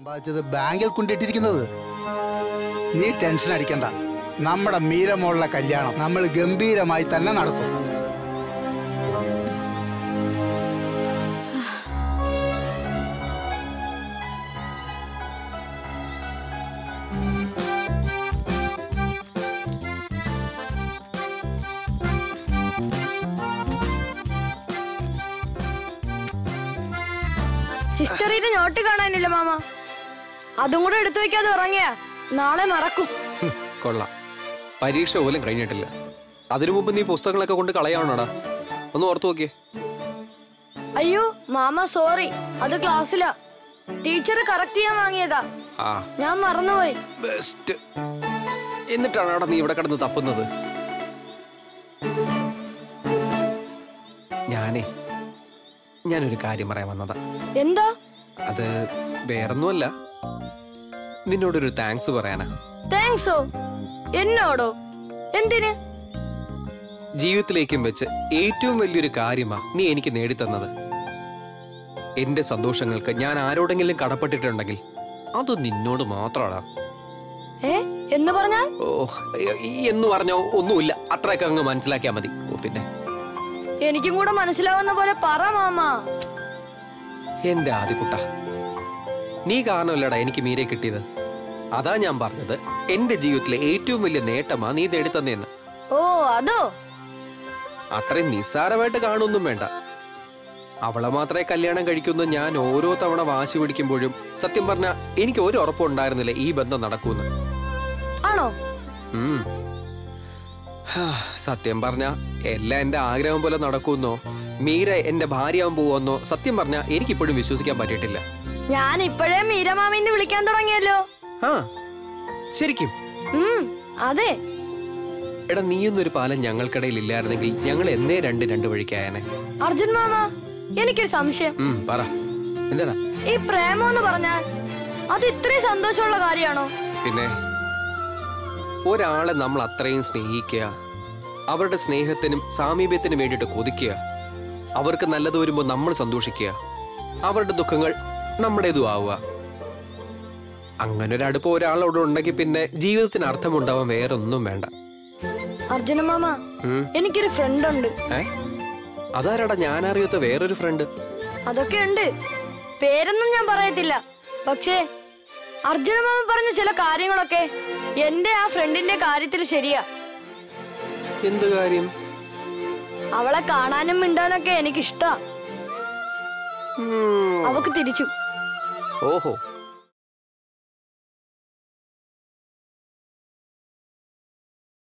സമ്പാദിച്ചത് ബാങ്കിൽ കൊണ്ടിട്ടിരിക്കുന്നത് നീ ടെൻഷൻ അടിക്കണ്ട നമ്മുടെ മീരമോളുടെ കല്യാണം നമ്മൾ ഗംഭീരമായി തന്നെ നടത്തും ഹിസ്റ്ററിയുടെ നോട്ട് കാണാനില്ല മാമ അതും കൂടെ എടുത്തു വെക്കാതെ ഉറങ്ങിയ നാളെ മറക്കും ഹും, കൊള്ളാം പരീക്ഷ പോലും കഴിഞ്ഞിട്ടില്ല അതിനു മുമ്പ് നീ പുസ്തകങ്ങളൊക്കെ കൊണ്ട് കളയാണോടാ ഒന്ന് ഓർത്തു നോക്കിയേ അയ്യോ മാമ സോറി അത് ക്ലാസ്സിലാ ടീച്ചർ കറക്റ്റ് ചെയ്യാൻ വാങ്ങിയതാ ആ ഞാൻ മറന്നുപോയി ബെസ്റ്റ് എന്നിട്ടാണ് നീ ഇവിടെ കിടന്ന് തപ്പുന്നത് ഞാനേ ഞാനൊരു കാര്യം പറയാൻ വന്നതാ എന്താ അത് വേറൊന്നുമല്ല നിന്നോടൊരു താങ്ക്സ് പറയാനാ താങ്ക്സോ എന്നോടോ എന്തിന് ജീവിതത്തിലേക്കും വെച്ച് ഏറ്റവും വലിയൊരു കാര്യമാ നീ എനിക്ക് നേടിത്തന്നത് എന്റെ സന്തോഷങ്ങൾക്ക് ഞാൻ ആരോടെങ്കിലും കടപ്പെട്ടിട്ടുണ്ടെങ്കിൽ അത് നിന്നോട് മാത്രമാടാ ഏ എന്ന് പറഞ്ഞാൽ ഓ ഈ എന്ന് പറഞ്ഞോ ഒന്നുമില്ല അത്രയൊക്കെ അങ്ങ് മനസ്സിലാക്കിയാ മതി ഓ പിന്നെ എനിക്കും കൂടെ മനസ്സിലാവുന്ന പോലെ പറ മാമ എന്റെ ആദ്യക്കുട്ട നീ കാരണമല്ലടാ എനിക്ക് മീരെ കിട്ടിയത് അതാ ഞാൻ പറഞ്ഞത് എന്റെ ജീവിതത്തിലെ ഏറ്റവും വലിയ നേട്ടമാ നീ നേടിത്തന്നേന്ന് ഓ അതോ അത്രയും നിസ്സാരമായിട്ട് കാണുമൊന്നും വേണ്ട അവളെ മാത്രമേ കല്യാണം കഴിക്കുന്നു ഞാൻ ഓരോ തവണ വാശി പിടിക്കുമ്പോഴും സത്യം പറഞ്ഞ എനിക്ക് ഒരു ഉറപ്പുണ്ടായിരുന്നില്ല ഈ ബന്ധം നടക്കൂന്ന് ആണോ ഉം. ഹാ, സത്യം പറഞ്ഞ എല്ലാം എന്റെ ആഗ്രഹം പോലെ നടക്കുമെന്നോ മീര എന്റെ ഭാര്യയാവാൻ പോവെന്നോ സത്യം പറഞ്ഞ എനിക്കിപ്പോഴും വിശ്വസിക്കാൻ പറ്റിയിട്ടില്ല ഞാൻ ഇപ്പോഴേ മീരമാമിന്ന് വിളിക്കാൻ തുടങ്ങിയല്ലോ ആ ശരിക്കും ഉം അതെ എടാ നീയൊന്നൊരു പാലം ഞങ്ങൾക്കിടയിൽ ഇല്ലായിരുന്നെങ്കിൽ ഞങ്ങൾ എന്നേ രണ്ട് രണ്ട് വഴിക്കായനെ അർജുൻ മാമ എനിക്കൊരു സംശയം ഉം പറ എന്താടാ ഈ പ്രേമം എന്ന് പറഞ്ഞാൽ അത് ഇത്രയും സന്തോഷമുള്ള കാര്യമാണോ പിന്നെ ഒരാളെ നമ്മൾ അത്രയും സ്നേഹിക്കുക അവരുടെ സ്നേഹത്തിനും സാമീപ്യത്തിനും വേണ്ടിയിട്ട് കൊതിക്കുക അവർക്ക് നല്ലത് വരുമ്പോൾ നമ്മൾ സന്തോഷിക്കുക അവരുടെ ദുഃഖങ്ങൾ നമ്മുടേതും ആവുക അങ്ങനെ ഒരു അടുപ്പം ഒരാളോട് ഉണ്ടെങ്കിൽ പിന്നെ ജീവിതത്തിന് അർത്ഥമുണ്ടാവാൻ വേറെ ഒന്നും വേണ്ട അർജുന മാമ ഉം. എനിക്കൊരു ഫ്രണ്ട് ഉണ്ട് ഏ അതാരാടാ ഞാൻ അറിയാത്ത വേറൊരു ഫ്രണ്ട് അതൊക്കെ ഉണ്ട് പേരൊന്നും ഞാൻ പറയത്തില്ല പക്ഷേ അർജുന മാമ പറഞ്ഞ ചില കാര്യങ്ങളൊക്കെ എന്റെ ആ ഫ്രണ്ടിന്റെ കാര്യത്തിൽ ശരിയാ എന്ത് കാര്യം അവളെ കാണാനും മിണ്ടാനൊക്കെ എനിക്ക് ഇഷ്ടാ ഉം. അവക്ക് തിരിച്ചു ഓഹോ